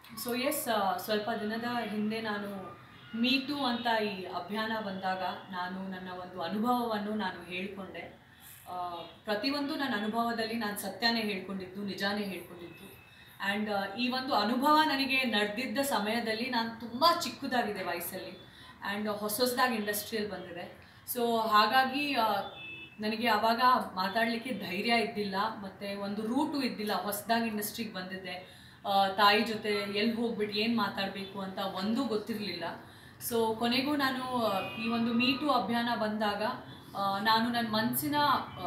So S ಸ್ವಲ್ಪ ದಿನದ ಹಿಂದೆ ನಾನು ಮೀಟು ಅಂತ ಈ ಅಭಿಯಾನ ಬಂದಾಗ ನಾನು ನನ್ನ ಒಂದು ಅನುಭವವನ್ನು ನಾನು ಹೇಳಿಕೊಂಡೆ ಆ, ಪ್ರತಿಯೊಂದು ನನ್ನ ಅನುಭವದಲ್ಲಿ ನಾನು ಸತ್ಯನೇ ಹೇಳ್ಕೊಂಡಿದ್ದು ನಿಜಾನೇ ಹೇಳ್ಕೊಂಡಿದ್ದು ಆ್ಯಂಡ್ ಈ ಒಂದು ಅನುಭವ ನನಗೆ ನಡೆದಿದ್ದ ಸಮಯದಲ್ಲಿ ನಾನು ತುಂಬ ಚಿಕ್ಕದಾಗಿದೆ ವಯಸ್ಸಲ್ಲಿ ಆ್ಯಂಡ್ ಹೊಸ ಹೊಸದಾಗಿ ಇಂಡಸ್ಟ್ರಿಯಲ್ಲಿ ಬಂದಿದೆ ಸೊ ಹಾಗಾಗಿ ಆ, ನನಗೆ ಆವಾಗ ಮಾತಾಡಲಿಕ್ಕೆ ಧೈರ್ಯ ಇದ್ದಿಲ್ಲ ಮತ್ತು ಒಂದು ರೂಟು ಇದ್ದಿಲ್ಲ ಹೊಸದಾಗಿ ಇಂಡಸ್ಟ್ರಿಗೆ ಬಂದಿದ್ದೆ ಆ, ತಾಯಿ ಜೊತೆ ಎಲ್ಲಿ ಹೋಗ್ಬಿಟ್ಟು ಏನು ಮಾತಾಡಬೇಕು ಅಂತ ಒಂದೂ ಗೊತ್ತಿರಲಿಲ್ಲ ಸೊ ಕೊನೆಗೂ ನಾನು ಆ, ಈ ಒಂದು ಮೀಟು ಅಭಿಯಾನ ಬಂದಾಗ ಆ, ನಾನು ನನ್ನ ಮನಸ್ಸಿನ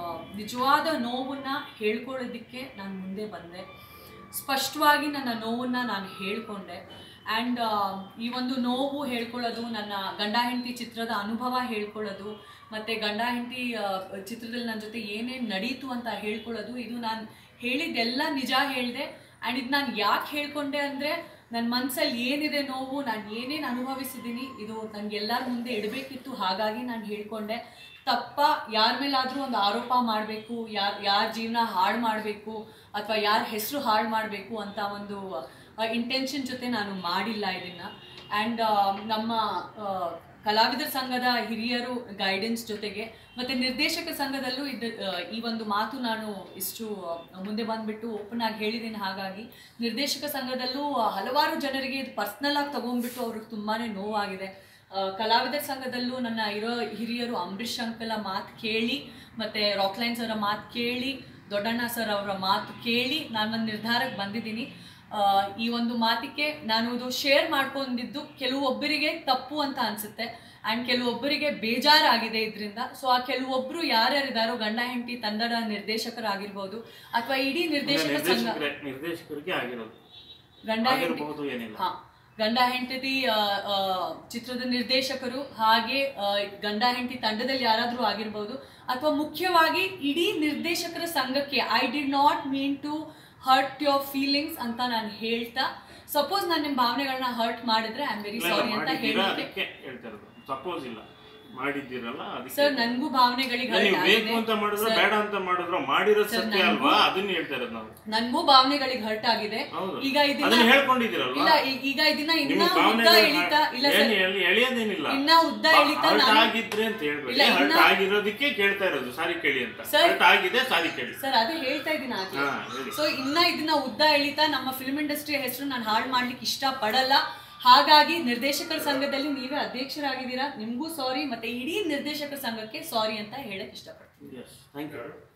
ನಿಜವಾದ ನೋವನ್ನು ಹೇಳ್ಕೊಳ್ಳೋದಕ್ಕೆ ನಾನು ಮುಂದೆ ಬಂದೆ ಸ್ಪಷ್ಟವಾಗಿ ನನ್ನ ನೋವನ್ನು ನಾನು ಹೇಳ್ಕೊಂಡೆ ಆ್ಯಂಡ್ ಈ ಒಂದು ನೋವು ಹೇಳ್ಕೊಳ್ಳೋದು ನನ್ನ ಗಂಡ ಹೆಂಡತಿ ಚಿತ್ರದ ಅನುಭವ ಹೇಳ್ಕೊಳ್ಳೋದು ಮತ್ತು ಗಂಡ ಹೆಂಡತಿ ಚಿತ್ರದಲ್ಲಿ ನನ್ನ ಜೊತೆ ಏನೇನು ನಡೀತು ಅಂತ ಹೇಳ್ಕೊಳ್ಳೋದು ಇದು ನಾನು ಹೇಳಿದ್ದೆಲ್ಲ ನಿಜ ಹೇಳಿದೆ ಆ್ಯಂಡ್ ಇದು ನಾನು ಯಾಕೆ ಹೇಳ್ಕೊಂಡೆ ಅಂದರೆ ನನ್ನ ಮನಸ್ಸಲ್ಲಿ ಏನಿದೆ ನೋವು ನಾನು ಏನೇನು ಅನುಭವಿಸಿದ್ದೀನಿ ಇದು ನನಗೆಲ್ಲರ ಮುಂದೆ ಇಡಬೇಕಿತ್ತು ಹಾಗಾಗಿ ನಾನು ಹೇಳ್ಕೊಂಡೆ ತಪ್ಪ ಯಾರ ಮೇಲಾದರೂ ಒಂದು ಆರೋಪ ಮಾಡಬೇಕು ಯಾರು ಯಾರ ಜೀವನ ಹಾಳು ಮಾಡಬೇಕು ಅಥವಾ ಯಾರ ಹೆಸರು ಹಾಳು ಮಾಡಬೇಕು ಅಂತ ಒಂದು ಇಂಟೆನ್ಷನ್ ಜೊತೆ ನಾನು ಮಾಡಿಲ್ಲ ಇದನ್ನು ಆ್ಯಂಡ್ ನಮ್ಮ ಆ, ಕಲಾವಿದರ ಸಂಘದ ಹಿರಿಯರು ಗೈಡೆನ್ಸ್ ಜೊತೆಗೆ ಮತ್ತು ನಿರ್ದೇಶಕ ಸಂಘದಲ್ಲೂ ಇದು ಆ, ಈ ಒಂದು ಮಾತು ನಾನು ಇಷ್ಟು ಆ, ಮುಂದೆ ಬಂದುಬಿಟ್ಟು ಓಪನ್ ಆಗಿ ಹೇಳಿದ್ದೀನಿ ಹಾಗಾಗಿ ನಿರ್ದೇಶಕ ಸಂಘದಲ್ಲೂ ಹಲವಾರು ಜನರಿಗೆ ಇದು ಪರ್ಸ್ನಲ್ ಆಗಿ ತಗೊಂಡ್ಬಿಟ್ಟು ಅವ್ರಿಗೆ ತುಂಬಾ ನೋವಾಗಿದೆ ಆ, ಕಲಾವಿದರ ಸಂಘದಲ್ಲೂ ನನ್ನ ಇರೋ ಹಿರಿಯರು ಅಂಬರೀಷ್ ಅಂಕಲ ಮಾತು ಕೇಳಿ ಮತ್ತು ರಾಕ್ಲೈನ್ಸ್ ಅವರ ಮಾತು ಕೇಳಿ ದೊಡ್ಡಣ್ಣ ಸರ್ ಅವರ ಮಾತು ಕೇಳಿ ನಾನು ಒಂದು ನಿರ್ಧಾರಕ್ಕೆ ಬಂದಿದ್ದೀನಿ ಆ, ಈ ಒಂದು ಮಾತಿಗೆ ನಾನು ಇದು ಶೇರ್ ಮಾಡ್ಕೊಂಡಿದ್ದು ಕೆಲವೊಬ್ಬರಿಗೆ ತಪ್ಪು ಅಂತ ಅನಿಸುತ್ತೆ ಆ್ಯಂಡ್ ಕೆಲವೊಬ್ಬರಿಗೆ ಬೇಜಾರಾಗಿದೆ ಇದರಿಂದ ಸೊ ಆ ಕೆಲವೊಬ್ಬರು ಯಾರ್ಯಾರಿದ್ದಾರೋ ಗಂಡ ಹೆಂಡತಿ ತಂಡದ ನಿರ್ದೇಶಕರಾಗಿರ್ಬೋದು ಅಥವಾ ಇಡೀ ನಿರ್ದೇಶಕ ಸಂಘ ನಿರ್ದೇಶಕರೇ ನಿರ್ದೇಶಕರಿಗೆ ಆಗಿರೋದು ಗಂಡ ಹೆಂಡತಿ ಆಗಿರಬಹುದು ಏನಿಲ್ಲ ಹಾ ಗಂಡ ಹೆಂಡತಿ ಆ, ಆ, ಚಿತ್ರದ ನಿರ್ದೇಶಕರು ಹಾಗೆ ಆ, ಗಂಡ ಹೆಂಡತಿ ತಂಡದಲ್ಲಿ ಯಾರಾದರೂ ಆಗಿರ್ಬೋದು ಅಥವಾ ಮುಖ್ಯವಾಗಿ ಇಡೀ ನಿರ್ದೇಶಕರ ಸಂಘಕ್ಕೆ I did not mean to hurt your feelings ಅಂತ ನಾನು ಹೇಳ್ತಾ ಸಪೋಸ್ ನಾನು ನಿಮ್ಮ ಭಾವನೆಗಳನ್ನ ಹರ್ಟ್ ಮಾಡಿದ್ರೆ ಐ ಆಮ್ ವೆರಿ ಇಲ್ಲ, ಸಾರಿ ಅಂತ ಮಾಡಿದ್ದೀರಾ ಹೇಳಲಿಕ್ಕೆ ಅದಕ್ಕೆ ಹೇಳ್ತಾ ಇರೋದು ಸಪೋಸ್ ಇಲ್ಲ ಮಾಡಿದ್ದೀರಲ್ಲ ಅದಕ್ಕೆ ಸರ್ ನನಗೂ ಭಾವನೆಗಳಿಗೆ ಇಲ್ಲ, hurt ನೀವು ಬೇಕು ಆಗಿದೆ. ಅಂತ ಮಾಡಿದ್ರು Sir, ಬೇಡ ಅಂತ ಮಾಡಿದ್ರು ಮಾಡಿರೋದು Sir, ಸತ್ಯ ನನ್ಗೂ- ಅಲ್ವಾ ಅದನ್ನ ಹೇಳ್ತಾ ಇರೋದು ನಾವು ನನ್ಗೂ ಭಾವನೆಗಳಿಗೆ ಹರ್ಟ್ ಆಗಿದೆ ಹೌದು ಈಗ ಇದನ್ನ ಅದನ್ನ ಹೇಳ್ಕೊಂಡಿದ್ದೀರಲ್ವಾ ಇಲ್ಲ ಈ- ಈಗ ಇದನ್ನ ಇನ್ನ ನಿಮ್ಮ ಉದ್ದ ಭಾವನೆಗಳು ಎಳಿತಾ ಇಲ್ಲ ಏನು ಸರ್ ಎಳಿ- ಎಳೆಯೋದೇನಿಲ್ಲ ಇನ್ನ ಉದ್ದ ಎಳಿತಾ ಹರ್ಟ್ ನಾನು ಆಗಿದ್ರೆ ಅಂತ ಹೇಳ್ಬೇಡಿ ಇಲ್ಲ, ಹರ್ಟ್ ಇನ್ನ- ಆಗಿರೋದಕ್ಕೆ ಕೇಳ್ತಾ ಇರೋದು ಸಾರಿ ಕೇಳಿ ಅಂತ Sir- ಹರ್ಟ್ ಆಗಿದೆ ಸಾರಿ ಕೇಳಿ ಸರ್ ಅದೇ ಹೇಳ್ತಾ ಇದ್ದೀನಿ ಆಗ್ಲೇ ಹಾ ಹೇಳಿ ಸೊ ಇನ್ನ ಇದನ್ನ ಉದ್ದ ಎಳಿತಾ ನಮ್ಮ ಫಿಲ್ಮ್ ಇಂಡಸ್ಟ್ರಿಯ ಹೆಸರು ನಾನು ಹಾಳು ಮಾಡ್ಲಿಕ್ಕೆ ಇಷ್ಟ ಪಡಲ್ಲ ಹಾಗಾಗಿ ನಿರ್ದೇಶಕರ ಸಂಘದಲ್ಲಿ ನೀವೇ ಅಧ್ಯಕ್ಷರಾಗಿದ್ದೀರಾ ನಿಮಗೂ ಸಾರಿ ಮತ್ತೆ ಇಡೀ ನಿರ್ದೇಶಕರ ಸಂಘಕ್ಕೆ ಸಾರಿ ಅಂತ ಹೇಳಕ್ ಇಷ್ಟಪಡ್ತೀನಿ ಎಸ್ ಥ್ಯಾಂಕ್ ಯು